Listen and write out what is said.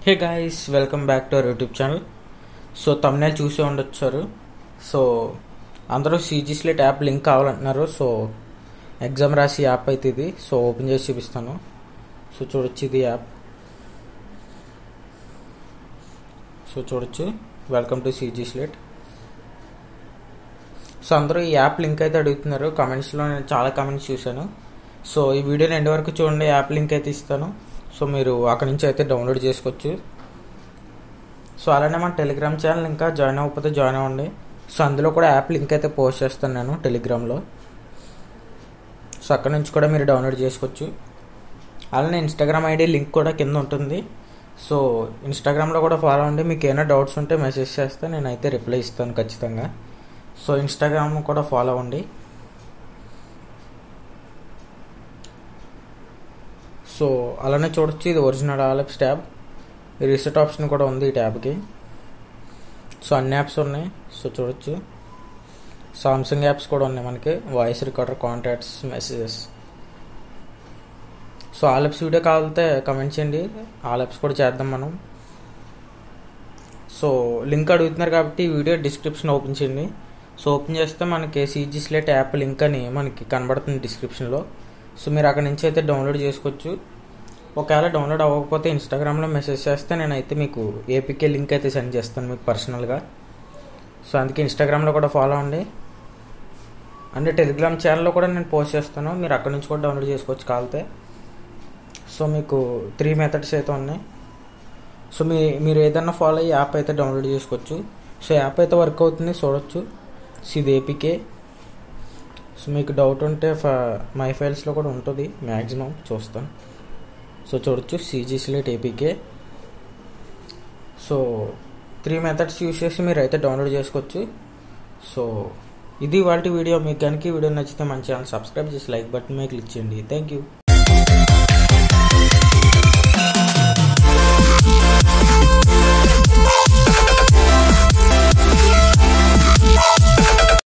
hey guys welcome back to our YouTube channel so thumbnail చూసే ఉండొచ్చారు so అందరూ CG slate app link కావాలంటున్నారు so exam రాసి app అయితే ఇది సో ఓపెన్ చేసి చూపిస్తాను సో చూడొచ్చు ఇది యాప్ సో చూడొచ్చు welcome to CG slate so అందరూ ఈ యాప్ లింక్ అయితే అడుగుతున్నారు కమెంట్స్లో నేను చాలా కమెంట్స్ చూశాను సో ఈ వీడియోని ఎండ్ వరకు చూడండి యాప్ లింక్ అయితే ఇస్తాను సో మీరు అక్కడ నుంచి అయితే డౌన్లోడ్ చేసుకోవచ్చు సో అలానే మన టెలిగ్రామ్ ఛానల్ ఇంకా జాయిన్ అవ్వకపోతే జాయిన్ అవ్వండి సో అందులో కూడా యాప్ లింక్ అయితే పోస్ట్ చేస్తాను నేను టెలిగ్రామ్లో సో అక్కడ నుంచి కూడా మీరు డౌన్లోడ్ చేసుకోవచ్చు అలానే ఇన్స్టాగ్రామ్ ఐడి లింక్ కూడా కింద ఉంటుంది సో ఇన్స్టాగ్రామ్లో కూడా ఫాలో అవ్వండి మీకు ఏమైనా డౌట్స్ ఉంటే మెసేజ్ చేస్తే నేనైతే రిప్లై ఇస్తాను ఖచ్చితంగా సో ఇన్స్టాగ్రామ్ కూడా ఫాలో అవ్వండి సో అలానే చూడొచ్చు ఇది original all apps tab reset option కూడా ఉంది ఈ ట్యాబ్కి సో అన్ని యాప్స్ ఉన్నాయి సో చూడొచ్చు సామ్సంగ్ యాప్స్ కూడా ఉన్నాయి మనకి voice recorder contacts messages so all apps video కావాలితే కమెంట్ చేయండి ఆలెప్స్ కూడా చేద్దాం మనం సో లింక్ అడుగుతున్నారు కాబట్టి ఈ వీడియో డిస్క్రిప్షన్ ఓపెన్ చేయండి సో ఓపెన్ చేస్తే మనకి సీజీ స్లేట్ యాప్ లింక్ అని మనకి కనబడుతుంది డిస్క్రిప్షన్లో సో మీరు అక్కడ నుంచి అయితే డౌన్లోడ్ చేసుకోవచ్చు ఒకవేళ డౌన్లోడ్ అవ్వకపోతే ఇన్స్టాగ్రామ్లో మెసేజ్ చేస్తే నేనైతే మీకు ఏపీకే లింక్ అయితే సెండ్ చేస్తాను మీకు పర్సనల్గా సో అందుకే ఇన్స్టాగ్రామ్లో కూడా ఫాలో అవ్వండి అంటే టెలిగ్రామ్ ఛానల్లో కూడా నేను పోస్ట్ చేస్తాను మీరు అక్కడ నుంచి కూడా డౌన్లోడ్ చేసుకోవచ్చు కాలితే సో మీకు త్రీ మెథడ్స్ అయితే ఉన్నాయి సో మీ మీరు ఏదన్నా ఫాలో అయ్యి యాప్ అయితే డౌన్లోడ్ చేసుకోవచ్చు సో యాప్ అయితే వర్క్ అవుతుంది చూడొచ్చు సో ఇది ఏపీకే సో మీకు డౌట్ ఉంటే మై ఫైల్స్లో కూడా ఉంటుంది మ్యాక్సిమం చూస్తాను సో చూడొచ్చు CG slate APK so three methods use చేసి మీరు అయితే డౌన్లోడ్ చేసుకోవచ్చు సో ఇది వాటి వీడియో మీకు కనుక వీడియో నచ్చితే మన ఛానల్ సబ్స్క్రైబ్ చేసి లైక్ బటన్ మీద క్లిక్ చేయండి థ్యాంక్ యూ